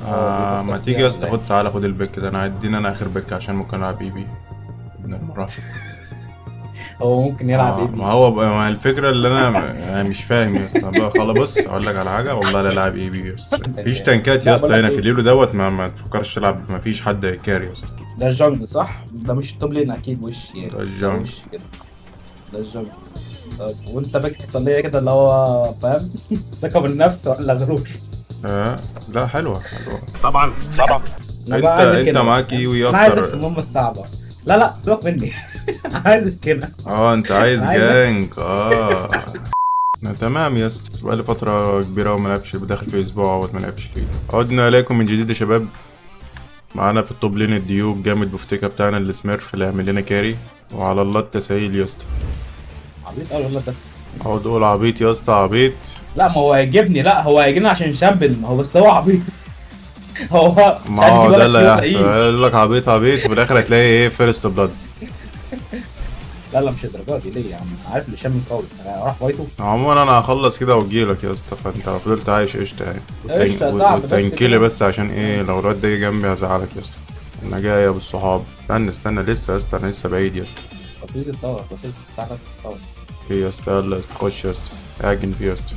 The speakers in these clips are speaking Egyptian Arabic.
آه ما تيجي يا اسطى خد تعالى خد البيك ده انا اديني انا اخر بيك عشان ممكن العب اي بي من المره هو ممكن يلعب آه ايه ما هو بقى ما الفكره اللي انا يعني مش فاهم يا اسطى بقى خلاص بص اقول لك على حاجه والله لا لاعب اي بي يا اسطى مفيش تنكات يا لا، اسطى بقول لك هنا في إيه. الليلو دوت ما, ما تفكرش تلعب ما فيش حد كاري يا اسطى ده الجنجل صح؟ ده مش التوب لين اكيد وش يعني ده الجنجل. وش كده ده الجنجل طب وانت باك ايطاليه كده اللي هو فاهم ثقه بالنفس ولا غرور؟ آه لا حلوه حلوه طبعا طبعا أنا انت بقى عايزك انت كده. معاك ايوي انا عايزك في اكتر المهمه الصعبه لا لا سيبك مني عايزك كده اه انت عايز عايزك. جانج اه أنا تمام يا اسطى بس بقالي فترة كبيرة وما لعبش داخل في أسبوع وما لعبش ليه عدنا إليكم من جديد يا شباب معانا في الطوب لين الديوب جامد بوفتيكا بتاعنا السميرف اللي هيعمل لنا كاري وعلى الله التسهيل يا اسطى عبيط قوي ولا ده اقعد اقول عبيط يا اسطى عبيط لا ما هو هيجيبني لا هو هيجيبني عشان شامبل ما هو بس هو عبيط هو مش ما عارف هو يجيب ده لك اللي كيلو هيحصل بعيد. يقول لك عبيط عبيط وفي الآخر هتلاقي ايه فيرست بلاد لا لا مش الدرجات دي ليه يا عم عارف اللي شامل قوي انا راح فايته عموما انا هخلص كده واجيلك يا اسطى فانت لو فضلت عايش قشطة يعني قشطة، وتن- صعب بس وتنكيلي كده. بس عشان ايه لو الواد ده جه جنبي هزعلك يا اسطى انا جاي بالصحاب استنى استنى لسه يا اسطى انا لسه بعيد يا اسطى تطويز الطاقه تطويز بتاعتك الطاقه اوكي يا اسطى يلا يا اسطى خش يا اسطى اعجن فيه يا اسطى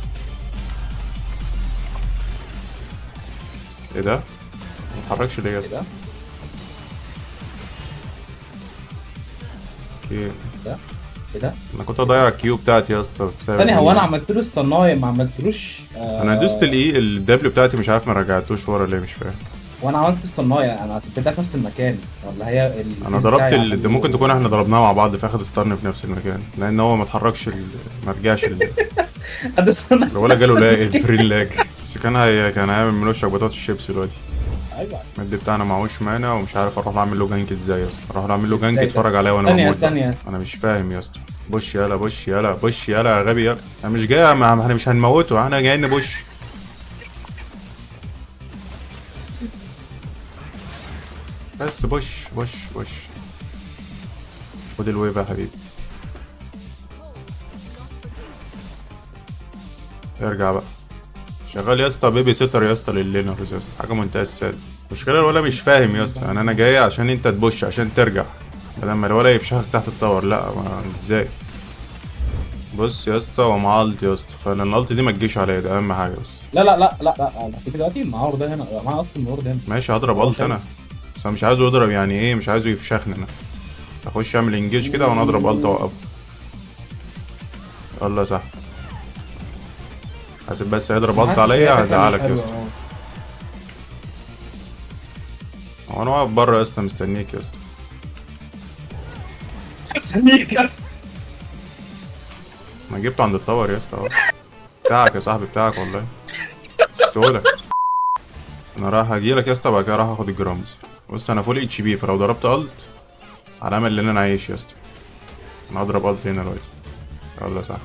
ايه ده؟ ما اتحركش ليه يا ايه اسطى؟ ده؟ اوكي ايه ده؟ انا كنت اضيع الكيو بتاعتي يا اسطى بسبب ثانية هو انا إيه؟ عملت له الصنايع ما عملتلوش آه انا دوست الاي الدبليو بتاعتي مش عارف ما رجعتوش ورا ليه مش فاهم وانا عملت الصنايع انا سبتها في نفس المكان ولا هي ال- انا ضربت بتاعي ال... عمل ده ممكن تكون احنا ضربناه مع بعض فاخد ستارن في نفس المكان لان هو ما اتحركش ال... ما رجعش ال... قد الصنايع الولا جاله لا الفري لاج بس كان هي... كان هيعمل ملوش بطاطس شيبس دلوقتي ايوه المد بتاعنا معهوش مانا ومش عارف اروح اعمل له جانك ازاي يا اسطى اروح اعمل له جانك إزاي ده؟ يتفرج عليا وانا ثانية بموت بقى. ثانية انا مش فاهم يا اسطى بوش يلا بوش يلا بوش يلا يا غبي يلا انا مش جاي ما احنا مش هنموته احنا جايين نبوش بس بوش بوش بوش خد الويف يا حبيبي ارجع بقى شغال يا اسطى بيبي سيتر يا اسطى للينرز يا اسطى حاجه منتهى السهل المشكله الولا مش فاهم يا اسطى يعني انا جاي عشان انت تبوش عشان ترجع بدل ما الولا يفشخك تحت التاور لا ما ازاي بص يا اسطى هو معاه الت يا اسطى فلان الالت دي ما تجيش عليا ده اهم حاجه بس لا لا لا لا لا انا في دلوقتي معاه ده هنا معاه اصلا الورد هنا ماشي هضرب الت انا بس انا مش عايزه يضرب يعني ايه مش عايزه يفشخني انا اخش اعمل انجيج كده وانا اضرب الت اوقفه يلا يا صاحبي حاسب بس هيضرب الت عليا هزعلك يا اسطى هو انا واقف بره يا اسطى مستنيك يا اسطى مستنيك يا اسطى ما جبته عند التاور يا اسطى اهو بتاعك يا صاحبي بتاعك والله سبتهولك انا رايح اجيلك يا اسطى بعد كده رايح اخد الجرامز بص انا فول اتش بي فلو ضربت الت علامة اللي انا عايش يا اسطى انا هضرب الت هنا دلوقتي يلا يا صاحبي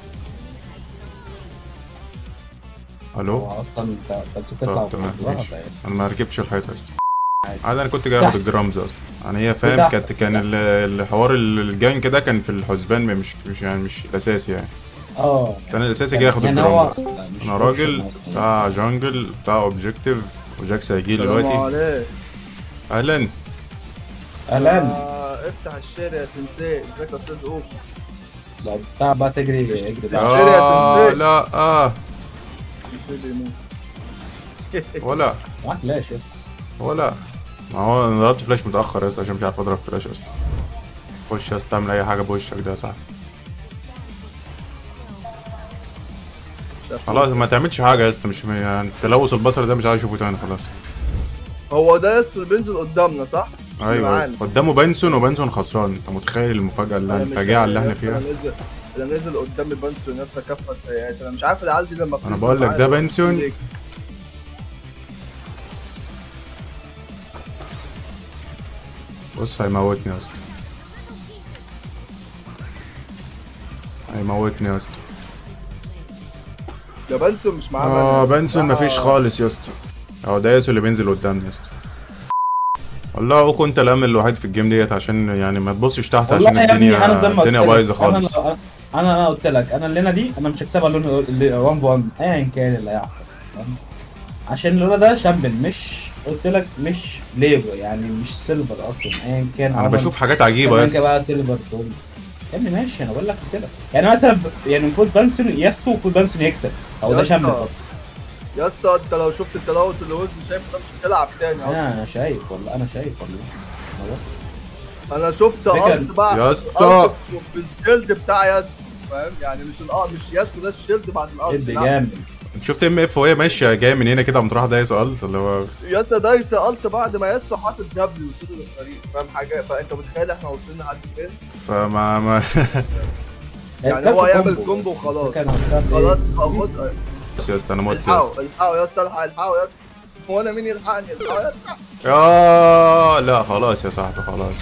الو هو اصلا انت انت تطلع طب تمام وتروح ماشي ولا إيه؟ انا ما ركبتش الحيطه يا اسطى عادي. عادي انا كنت جاي اخد الجرامز اصلا يعني هي فاهم وده كانت أحسن. كان ال- الحوار ال- الجانك ده كان في الحسبان مش مش يعني مش الاساسي يعني اه بس انا الاساسي جاي اخد يعني هو- الجرامز لا، مش انا option راجل أصلاً. بتاع جانجل بتاع اوبجيكتيف وجاكس هيجي السلام دلوقتي عليك اهلا اهلا آه، افتح الشارع يا سنسي ازيك يا استاذ اوف لو بتاع بقى تجري اجري بقى الشارع يا اه سنسي. لا اه سنسي بيموت. ولا معاك فلاش يس ولا ما هو انا ضربت فلاش متاخر يا اسطى عشان مش عارف اضرب فلاش اصلا خش يا اسطى اعمل اي حاجه بوشك ده يا صاحبي خلاص ما تعملش حاجه يا اسطى مش يعني تلوث البصر ده مش عايز اشوفه تاني خلاص هو ده يس اللي بينزل قدامنا صح؟ ايوه معانا. قدامه بنسون وبنسون خسران انت متخيل المفاجاه اللي أنا الفاجعه اللي احنا متضايق. فيها انا نزل انا نزل قدامي بنسون يا كفه السيئات انا مش عارف العيال دي لما انا بتنزل بقول لك معايا ده بتنزل بنسون ليه؟ بص هيموتني يا اسطى هيموتني يا اسطى ده بنسون مش معاه اه بني. بنسون معاه- مفيش خالص يا اسطى اهو ده ياسو اللي بينزل قدامنا يا اسطى والله هو كنت الامل الوحيد في الجيم ديت عشان يعني ما تبصش تحت والله عشان يا ابني الدنيا انا زي ما قلت الدنيا لك، بايظه أنا- خالص انا انا قلت لك انا الليله دي انا مش هكسبها لون 1 ب 1 ايا كان اللي هيحصل فاهم؟ عشان اللون ده شامبل مش قلت لك مش ليجو يعني مش سيلفر اصلا ايا كان انا عمل- بشوف حاجات عجيبه يا كمان اسطى بقى سيلفر تونز يا ابني ماشي انا بقول لك كده يعني مثلا ب- يعني المفروض بانسون ياسو المفروض بانسون يكسب او يا ده اسطى، شامبل برضه. يا اسطى انت لو شفت التلوث اللي وزن شايف ده مش هتلعب تاني اصلا انا انا شايف والله انا شايف والله انا بص انا شفت فكرة- ارض بقى يا اسطى. أرض بالشيلد بتاع ياسو فاهم يعني مش الارض مش ياسو ده الشيلد بعد الارض ادي لا. جامد انت شفت ام اف وهي ماشيه جايه من هنا كده قامت رايحه دايس الت اللي هو يا اسطى دايس الت بعد ما ياسو حاطط دبليو وصل للفريق فاهم حاجه فانت متخيل احنا وصلنا لحد فين فما ما يعني هو يعمل كومبو وخلاص خلاص خلاص بس يا اسطى انا مت يا اسطى الحقوا الحقوا يا اسطى الحق الحقوا يا اسطى هو انا مين يلحقني الحقوا يا اسطى يا لا خلاص يا صاحبي خلاص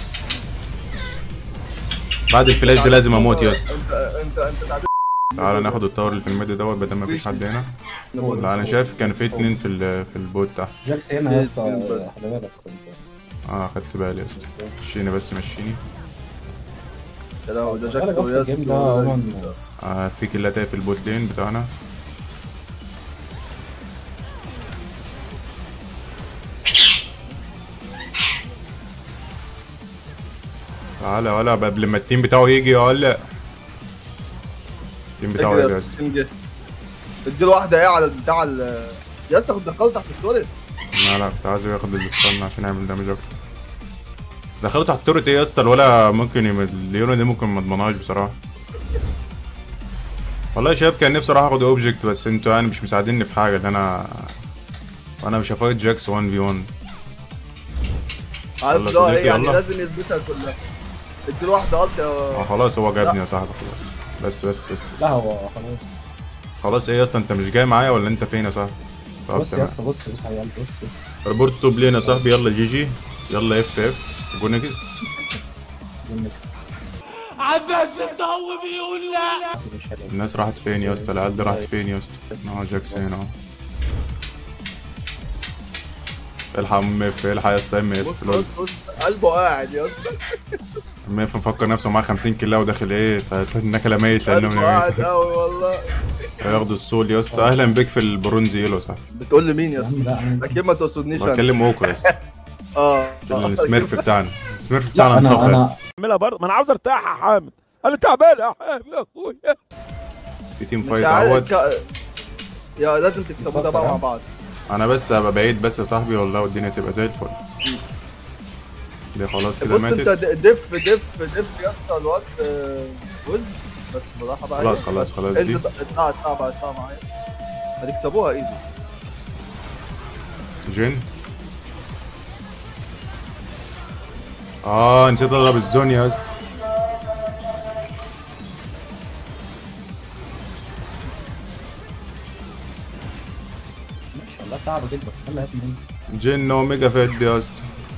بعد الفلاش دي لازم اموت يا اسطى انت انت انت تعبان تعالى ناخد التاور اللي في الميد دوت بدل ما فيش حد هنا لا انا شايف كان في اتنين في ال- في البوت تحت جاكس هنا يا اسطى خلي بالك كنت اه خدت بالي يا اسطى مشيني بس مشيني يا لهوي ده خلي جاكسون بالك بس الجيم ده وياسو عموما آه في كلات في البوت لين بتاعنا تعالى ولا قبل ما التيم بتاعه يجي يا ولا التيم بتاعه يجي يا اسطى جه اديله واحده ايه على بتاع ال يا اسطى كنت دخلت تحت التوريت لا لا كنت عايزه ياخد الستان عشان يعمل دامج اكتر دخلوا تحت التورت ايه يا اسطى الولا ممكن يم... الليونة دي ممكن ما اضمنهاش بصراحه والله يا شباب كان نفسي اروح اخد اوبجكت بس انتوا يعني مش مساعديني في حاجه اللي انا وانا مش هفايت جاكس 1 في 1 عارف يلا اللي هو صديقي، ايه يعني يلا. لازم يلبسها كلها اديله واحده الت اه خلاص هو جابني يا صاحبي خلاص بس بس بس, لا بس. هو خلاص خلاص ايه يا اسطى انت مش جاي معايا ولا انت فين يا صاحبي طب بص يا تمام اسطى بص بص يا عيال بص بص ريبورت توب لين يا صاحبي يلا جي جي يلا اف اف جو نيكست جيم نيكست. عباس الضو بيقول لا مش حلو الناس راحت فين يا اسطى العيال دي راحت فين يا اسطى اه جاكس هنا اهو الحق ام اف الحق يا اسطى ام بص اف بص بص قلبه قاعد يا اسطى ام اف مفكر نفسه معاه 50 كيلو وداخل ايه النكله ميت لانه قلبه قاعد ميت. قوي والله هياخدوا السول يا اسطى اهلا بك في البرونز يلو صح بتقول لي مين يا يا اسطى عم لا انا اكيد ما تقصدنيش انا بكلم اوكو يا اسطى اه السميرف بتاعنا السميرف لا بتاعنا انا انطفى يا انا اسطى اعملها برضه ما انا عاوز ارتاح يا حامد انا تعبان يا حامد يا اخويا في تيم مش فايت عارف اهوت ك- يا لازم تكسبوا ده بقى مع بعض انا بس هبقى بعيد بس يا صاحبي والله والدنيا تبقى زي الفل دي خلاص كده بص انت ماتت د- دف دف دف يا اسطى الواد آه، وز بس بالراحه بقى خلاص إيه؟ خلاص خلاص دي انزل بقى، اطلع اطلع بقى اطلع معايا هتكسبوها ايزي جن اه نسيت اضرب الزون يا اسطى ماشي والله صعبه جدا يلا هات ننسى جن اوميجا فيد يا اسطى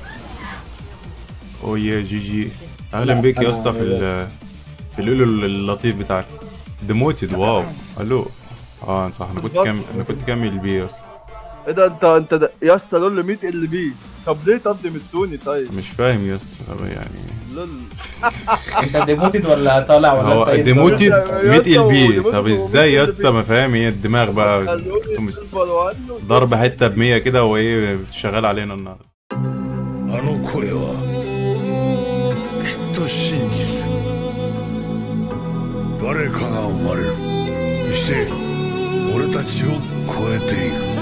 اوه يا جي جي اهلا لا، بيك يا أنا- اسطى في ال في اللولو اللطيف بتاعك ديموتد واو الو اه صح انا كنت كام انا كنت كامل بيه يا اسطى ايه ده انت انت ده- يا اسطى لول 100 ال بي طب ليه طب متوني طيب مش فاهم يا اسطى طب يعني لول انت ديموتد ولا طالع ولا هو انت ايه ديموتد يا اسطى، 100 ال بي وديموتد طب و100 ازاي يا ال اسطى بي. ما فاهم هي الدماغ بقى خلوني تقوم سيلفر وان ضرب حته ب 100 كده وايه شغال علينا النهارده あの声はきっと真実誰かが生まれるそして俺たちを超えていく